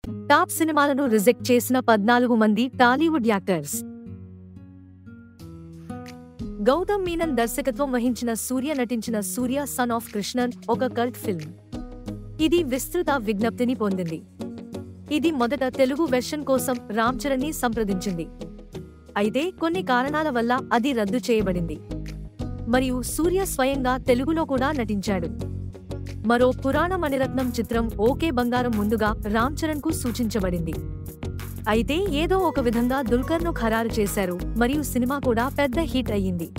top సినిమాలను reject చేసిన పద్నాలుగు మంది టాలీవుడ్ యాక్టర్స్ గౌతమ్ మీనన్ దర్శకత్వం వహించిన సూర్య నటించిన సూర్య సన్ ఆఫ్ కృష్ణన్ ఒక కల్ట్ ఫిల్మ్ ఇది విస్తృత విజ్ఞప్తిని పొందింది ఇది మొదట తెలుగు వెర్షన్ కోసం రామ్ చరణ్ ని సంప్రదించింది అయితే కొన్ని కారణాల వల్ల అది రద్దు చేయబడింది మరియు సూర్య స్వయంగా తెలుగులో కూడా నటించాడు మరో పురాణ మణిరత్నం చిత్రం ఓకే బంగారం ముందుగా రామ్ చరణ్ కు సూచించబడింది అయితే ఏదో ఒక విధంగా దుల్కర్ ను ఖరారు చేశారు మరియు సినిమా కూడా పెద్ద హిట్ అయ్యింది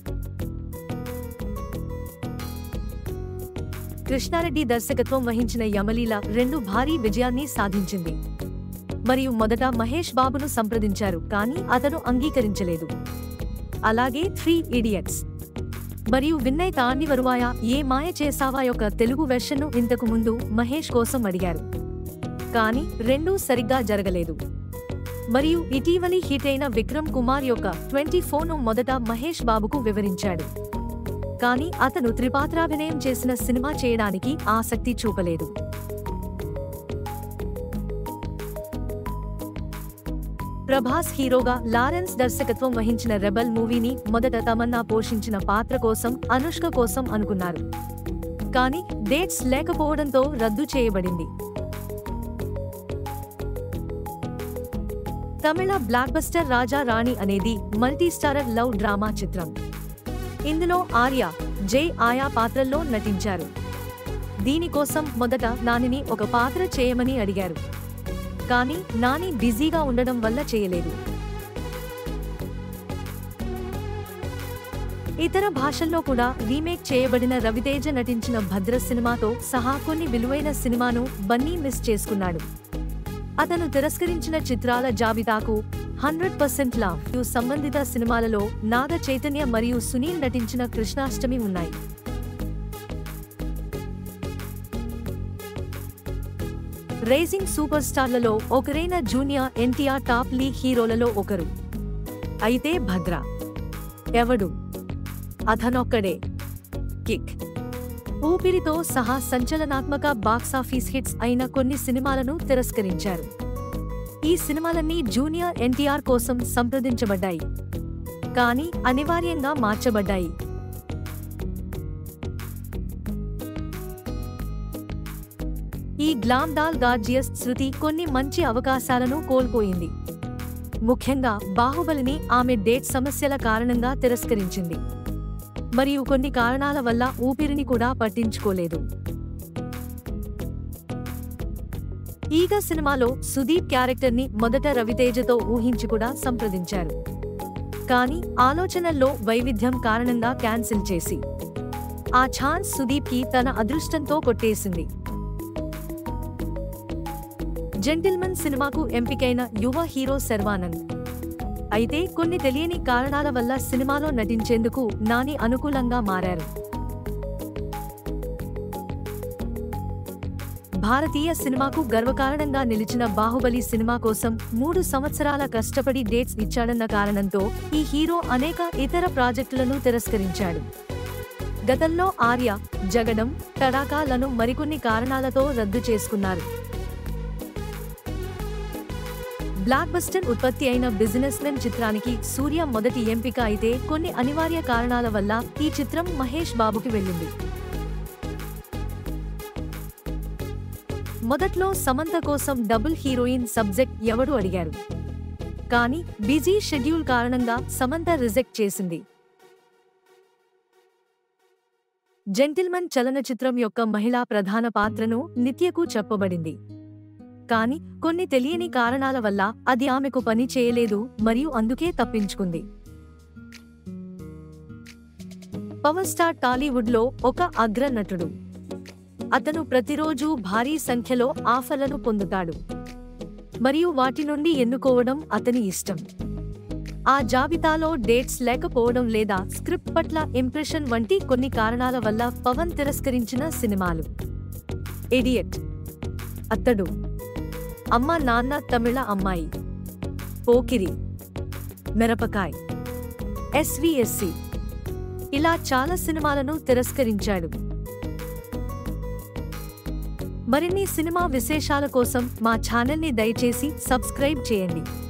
కృష్ణారెడ్డి దర్శకత్వం వహించిన యమలీల రెండు భారీ విజయాన్ని సాధించింది మరియు మొదట మహేష్ బాబును సంప్రదించారు కానీ అతను అంగీకరించలేదు అలాగే త్రీ ఇడియట్స్ మరియు విన్నయ్ తాండి వరువాయ ఏ మాయ చేసావా యొక్క తెలుగు వెర్షన్ను ఇంతకు ముందు మహేష్ కోసం అడిగారు కానీ రెండూ సరిగ్గా జరగలేదు మరియు ఇటీవలి హిట్ అయిన విక్రమ్ కుమార్ యొక్క ట్వంటీ ను మొదట మహేష్ బాబుకు వివరించాడు కానీ అతను త్రిపాత్రాభినయం చేసిన సినిమా చేయడానికి ఆసక్తి చూపలేదు ప్రభాస్ హీరోగా లారెన్స్ దర్శకత్వం వహించిన రెబల్ మూవీని మొదట తమన్నా పోషించిన పాత్ర కోసం అనుష్క కోసం అనుకున్నారు కానీ డేట్స్ లేకపోవడంతో రద్దు చేయబడింది తమిళ బ్లాక్ బస్టర్ రాజా రాణి అనేది మల్టీస్టారర్ లవ్ డ్రామా చిత్రం ఇందులో ఆర్య జై ఆయా పాత్రల్లో నటించారు దీనికోసం మొదట నానిని ఒక పాత్ర చేయమని అడిగారు కానీ నాని బిజీగా ఉండడం వల్ల చేయలేదు ఇతర భాషల్లో కూడా రీమేక్ చేయబడిన రవితేజ నటించిన భద్ర సినిమాతో సహా కొన్ని విలువైన సినిమాను బన్నీ మిస్ చేసుకున్నాడు అతను తిరస్కరించిన చిత్రాల జాబితాకు హండ్రెడ్ పర్సెంట్ లావ్ యు సంబంధిత సినిమాలలో నాగ చైతన్య మరియు సునీల్ నటించిన కృష్ణాష్టమి ఉన్నాయి రేసింగ్ సూపర్ స్టార్లలో ఒకరైన జూనియర్ ఎన్టీఆర్ టాప్ లీగ్ హీరోలలో ఒకరు అయితే భద్ర ఎవడు అతనొక్కడే కిక్ ఊపిరితో సహా సంచలనాత్మక బాక్సాఫీస్ హిట్స్ అయిన కొన్ని సినిమాలను తిరస్కరించారు ఈ సినిమాలన్నీ జూనియర్ ఎన్టీఆర్ కోసం సంప్రదించబడ్డాయి కానీ అనివార్యంగా మార్చబడ్డాయి ఈ గ్లామ్ డాల్ గార్జియస్ శృతి కొన్ని మంచి అవకాశాలను కోల్పోయింది ముఖ్యంగా బాహుబలిని ఆమె డేట్ సమస్యల కారణంగా తిరస్కరించింది మరియు కొన్ని కారణాల వల్ల ఊపిరిని కూడా పట్టించుకోలేదు ఈగ సినిమాలో సుదీప్ క్యారెక్టర్ ని మొదట రవితేజతో ఊహించి కూడా సంప్రదించారు కానీ ఆలోచనల్లో వైవిధ్యం కారణంగా క్యాన్సిల్ చేసి ఆ ఛాన్స్ సుదీప్ కి తన అదృష్టంతో కొట్టేసింది జెంటిల్మన్ సినిమాకు ఎంపికైన యువ హీరో శర్వానంద్ అయితే కొన్ని తెలియని కారణాల వల్ల సినిమాలో నటించేందుకు నాని అనుకూలంగా మారారు భారతీయ సినిమాకు గర్వకారణంగా నిలిచిన బాహుబలి సినిమా కోసం మూడు సంవత్సరాల కష్టపడి డేట్స్ ఇచ్చాడన్న కారణంతో ఈ హీరో అనేక ఇతర ప్రాజెక్టులను తిరస్కరించాడు గతంలో ఆర్య జగడం తడాకాలను మరికొన్ని కారణాలతో రద్దు చేసుకున్నారు బ్లాక్ బస్టర్ ఉత్పత్తి అయిన బిజినెస్ మెన్ చిత్రానికి సూర్య మొదటి ఎంపిక అయితే కొన్ని అనివార్య కారణాల వల్ల ఈ చిత్రం మహేష్ బాబుకి వెళ్ళింది మొదట్లో సమంత కోసం డబుల్ హీరోయిన్ సబ్జెక్ట్ ఎవరు అడిగారు కానీ బిజీ షెడ్యూల్ కారణంగా సమంత రిజెక్ట్ చేసింది జెంటిల్మన్ చలనచిత్రం యొక్క మహిళా ప్రధాన పాత్రను నిత్యకు చెప్పబడింది కానీ కొన్ని తెలియని కారణాల వల్ల అది ఆమెకు పని చేయలేదు మరియు అందుకే తప్పించుకుంది పవర్ స్టార్ టాలీవుడ్లో ఒక అగ్ర నటుడు అతను ప్రతిరోజు భారీ సంఖ్యలో ఆఫర్లను పొందుతాడు మరియు వాటి నుండి ఎన్నుకోవడం అతని ఇష్టం ఆ జాబితాలో డేట్స్ లేకపోవడం లేదా స్క్రిప్ట్ పట్ల ఇంప్రెషన్ వంటి కొన్ని కారణాల వల్ల పవన్ తిరస్కరించిన సినిమాలు ఎడియట్ అత్తడు అమ్మ నాన్న తమిళ అమ్మాయి పోకిరి మిరపకాయ్ ఎస్విఎస్సి ఇలా చాలా సినిమాలను తిరస్కరించాడు మరిన్ని సినిమా విశేషాల కోసం మా ఛానల్ని దయచేసి సబ్స్క్రైబ్ చేయండి